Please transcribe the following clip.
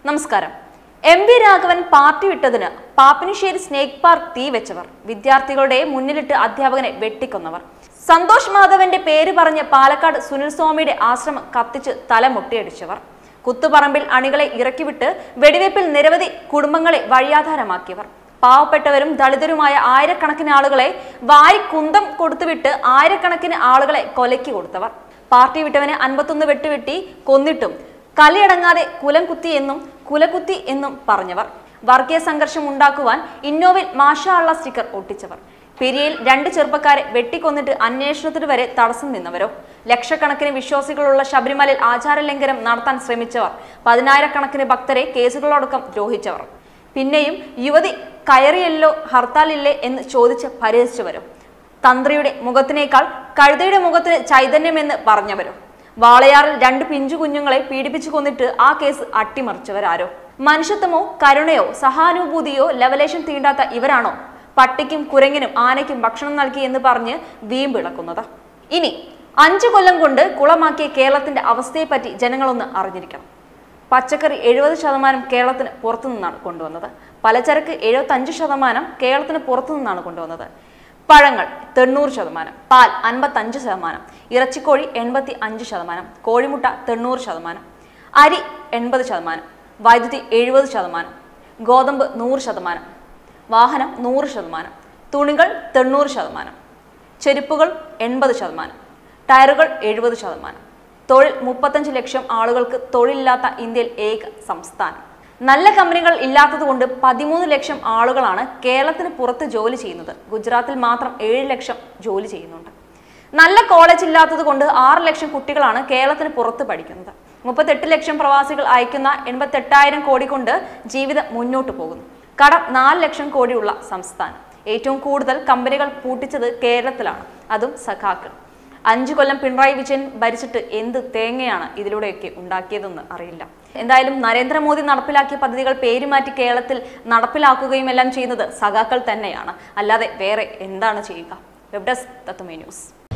നമസ്കാരം M V Raghavan party വിട്ടതിന് Pappinissery snake park തീ വെച്ചവർ വിദ്യാർത്ഥികളുടെ മുന്നിലിട്ട് അധ്യാപകനെ വെട്ടിക്കൊന്നവർ സന്തോഷ് മാധവന്റെ പേര് പറഞ്ഞ് പാലക്കാട് സുനിൽ സ്വാമിയുടെ ആശ്രമം കത്തിച്ച് തല മുട്ടിയടിച്ചവർ കുത്തുപറമ്പിൽ അണികളെ ഇറക്കിവിട്ട് വെടിവയ്പിൽ നിരവധി കുടുംബങ്ങളെ വഴിയാധാരമാക്കിയവർ പാവപ്പെട്ടവരും ദളിതരുമായ ആയിരക്കണക്കിന് ആളുകളെ വാരി കുന്തം കൊടുത്തുവിട്ട് ആയിരക്കണക്കിന് ആളുകളെ കൊലയ്ക്ക് കൊടുത്തവർ പാർട്ടി വിട്ടവനെ അൻപത്തൊന്ന് വെട്ടുവെട്ടി കൊന്നിട്ടും കലിയടങ്ങാതെ കുലം കുത്തി എന്നും കുലകുത്തി എന്നും പറഞ്ഞവർ വർഗീയ സംഘർഷം ഉണ്ടാക്കുവാൻ ഇന്നോവിൽ മാഷാള്ള സ്റ്റിക്കർ ഒട്ടിച്ചവർ പെരിയയിൽ രണ്ട് ചെറുപ്പക്കാരെ വെട്ടിക്കൊന്നിട്ട് അന്വേഷണത്തിന് വരെ തടസ്സം നിന്നവരോ ലക്ഷക്കണക്കിന് വിശ്വാസികളുള്ള ശബരിമലയിൽ ആചാരലംഘനം നടത്താൻ ശ്രമിച്ചവർ പതിനായിരക്കണക്കിന് ഭക്തരെ കേസുകളടക്കം ദ്രോഹിച്ചവർ പിന്നെയും യുവതി കയറിയല്ലോ ഹർത്താലില്ലേ എന്ന് ചോദിച്ച് പരിഹസിച്ചവരും തന്ത്രിയുടെ മുഖത്തിനേക്കാൾ കഴുതയുടെ മുഖത്തിന് ചൈതന്യമെന്ന് പറഞ്ഞവരും വാളയാറിൽ രണ്ട് പിഞ്ചു കുഞ്ഞുങ്ങളെ പീഡിപ്പിച്ചു കൊന്നിട്ട് ആ കേസ് അട്ടിമറിച്ചവരാരോ മനുഷ്യത്വമോ കരുണയോ സഹാനുഭൂതിയോ ലവലേശം തീണ്ടാത്ത ഇവരാണോ പട്ടിക്കും കുരങ്ങിനും ആനയ്ക്കും ഭക്ഷണം നൽകി എന്ന് പറഞ്ഞ് വീമ്പിളക്കുന്നത് ഇനി അഞ്ചു കൊല്ലം കൊണ്ട് കുളമാക്കിയ കേരളത്തിന്റെ അവസ്ഥയെപ്പറ്റി ജനങ്ങളൊന്ന് അറിഞ്ഞിരിക്കണം പച്ചക്കറി എഴുപത് ശതമാനം കേരളത്തിന് പുറത്തു നിന്നാണ് കൊണ്ടുവന്നത് പലചരക്ക് എഴുപത്തഞ്ച് ശതമാനം കേരളത്തിന് പുറത്തു നിന്നാണ് കൊണ്ടുവന്നത് പഴങ്ങൾ തൊണ്ണൂറ് ശതമാനം പാൽ അൻപത്തഞ്ച് ശതമാനം ഇറച്ചിക്കോഴി എൺപത്തി അഞ്ച് ശതമാനം കോഴിമുട്ട തൊണ്ണൂറ് ശതമാനം അരി എൺപത് ശതമാനം വൈദ്യുതി എഴുപത് ശതമാനം ഗോതമ്പ് നൂറ് ശതമാനം വാഹനം നൂറ് ശതമാനം തുണികൾ തൊണ്ണൂറ് ശതമാനം ചെരുപ്പുകൾ എൺപത് ശതമാനം ടയറുകൾ എഴുപത് ശതമാനം തൊഴിൽ മുപ്പത്തഞ്ച് ലക്ഷം ആളുകൾക്ക് തൊഴിലില്ലാത്ത ഇന്ത്യയിൽ ഏക സംസ്ഥാനം നല്ല കമ്പനികൾ ഇല്ലാത്തതുകൊണ്ട് പതിമൂന്ന് ലക്ഷം ആളുകളാണ് കേരളത്തിന് പുറത്ത് ജോലി ചെയ്യുന്നത് ഗുജറാത്തിൽ മാത്രം ഏഴ് ലക്ഷം ജോലി ചെയ്യുന്നുണ്ട് നല്ല കോളേജ് ഇല്ലാത്തത് കൊണ്ട് ആറ് ലക്ഷം കുട്ടികളാണ് കേരളത്തിന് പുറത്ത് പഠിക്കുന്നത് മുപ്പത്തെട്ട് ലക്ഷം പ്രവാസികൾ അയക്കുന്ന എൺപത്തെട്ടായിരം കോടി കൊണ്ട് ജീവിതം മുന്നോട്ട് പോകുന്നു കടം നാല് ലക്ഷം കോടിയുള്ള സംസ്ഥാനം ഏറ്റവും കൂടുതൽ കമ്പനികൾ പൂട്ടിച്ചത് കേരളത്തിലാണ് അതും സഖാക്കൾ അഞ്ചു കൊല്ലം പിണറായി വിജയൻ ഭരിച്ചിട്ട് എന്ത് തേങ്ങയാണ് ഇതിലൂടെയൊക്കെ ഉണ്ടാക്കിയതെന്ന് അറിയില്ല എന്തായാലും നരേന്ദ്രമോദി നടപ്പിലാക്കിയ പദ്ധതികൾ പേരുമാറ്റി കേരളത്തിൽ നടപ്പിലാക്കുകയും എല്ലാം ചെയ്യുന്നത് സഖാക്കൾ തന്നെയാണ് അല്ലാതെ വേറെ എന്താണ് ചെയ്യുക വെബ് ഡെസ്ക് തത്തുമേ ന്യൂസ്